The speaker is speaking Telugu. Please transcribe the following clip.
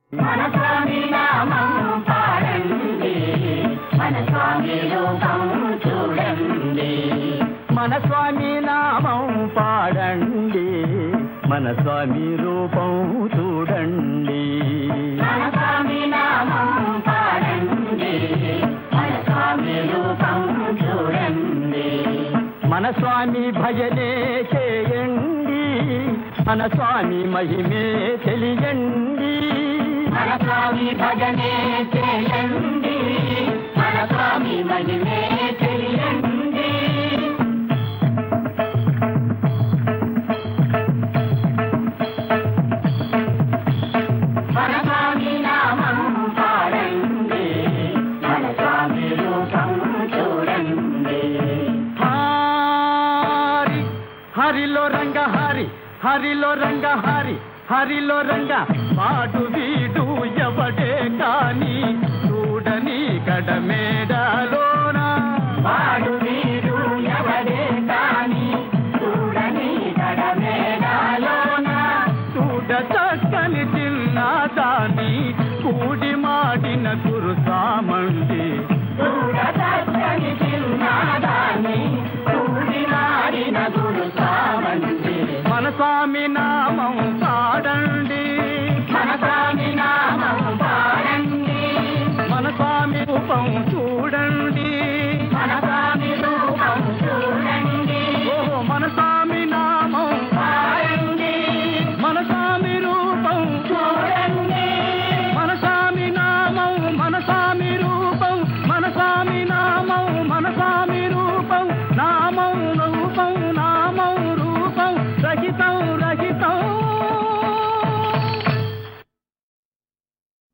మన స్వామి నామం పాడండి మన స్వామి రూపం చూడండి మన స్వామి నామం పాడండి మన స్వామి రూపం చూడండి మన స్వామి నామం పాడండి మన స్వామి రూపం చూడండి మన స్వామి భజనే చేయండి మన స్వామి మహిమే తెలియండి మన స్వామి భజనే చేయండి మన స్వామి మహిమే తెలియండి మన స్వామి నామం పాడండి మన స్వామి రూపం చూడండి హారి హరిలో రంగ హరి హరిలో రంగ హరి హరిలో రంగ పాటు వీడు ఎవడే కాని చూడని గడమేడలోన వాడు వీడు ఎవడే కాని చూడని గడమేడాలోన చూడ చక్కని చిన్నదాని కూడి మాడిన కురుసామండి చూడచక్కని చిన్నదాన్ని చూడి మాడిన గురు సామంతి మన స్వామి నా